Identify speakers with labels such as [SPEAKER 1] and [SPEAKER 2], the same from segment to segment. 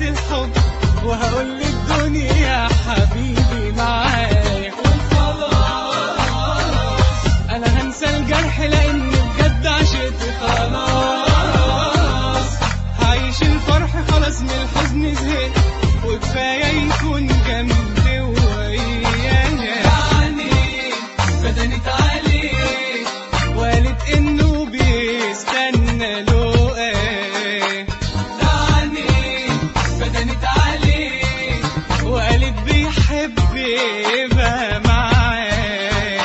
[SPEAKER 1] الحب وهقول للدنيا حبيبي معايا انا هنسى الجرح لاني بجد عشقت خلاص هعيش الفرح خلاص من الحزن زهقت وكفايه يكون جنبي ويايا يعني بدنت عليه وقالت انه بيستنى له ايه يعني بدنت عليه وقالت بيحب يبقى معاه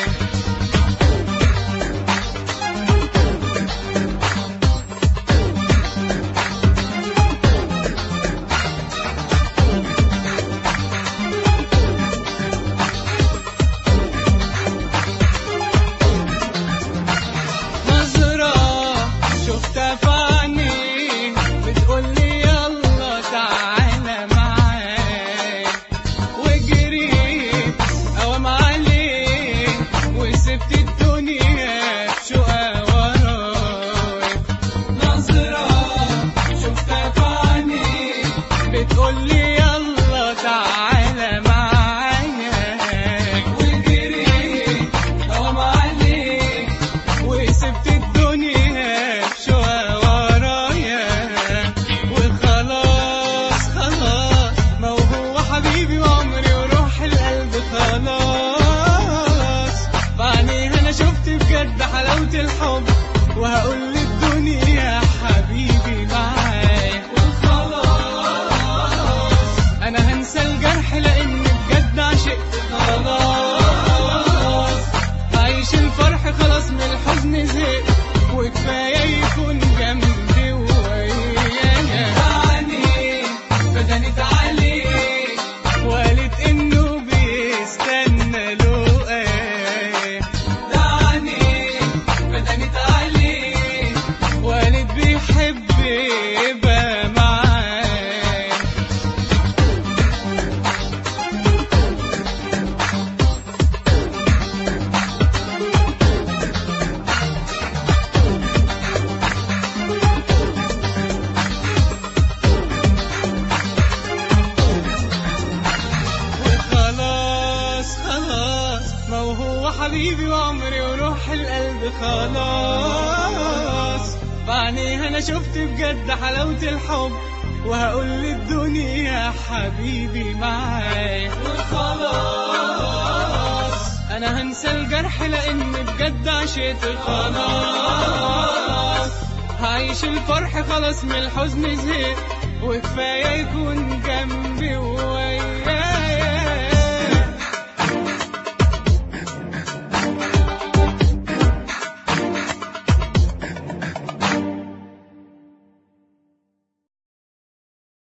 [SPEAKER 1] نظرة شفتها في عينيه بتقولي يلا تعالى معايا وجريت قوام عليه وسبت الدنيا بشقى وراي نظرة شفتها في عينيه بتقولي يلا تعالى معايا وجريت قوام عليه وسبت الدنيا بشوى ورايا وخلاص خلاص ما هو هو حبيبي وعمري وروح القلب خلاص بعديها انا شفت بجد حلاوة الحب وهقول للدنيا حبيبي معايا وخلاص انا هنسى الجرح لاني بجد عشقت خلاص عايش الفرح خلاص من الحزن زهقت وكفايه يكون جنبي ويايا يعني بدنت عليه وقالت انه بيستنى له ايه يعني بدنت عليه وقالت بيحب يبقى معاه وخلاص خلاص ما هو هو حبيبي وعمري وروح القلب خلاص بعديها انا شفت بجد حلاوة الحب وهقول للدنيا حبيبي معايا وخلاص انا هنسى الجرح لاني بجد عشقت خلاص هعيش الفرح خلاص من الحزن زهقت وكفايه يكون جنبي ويايا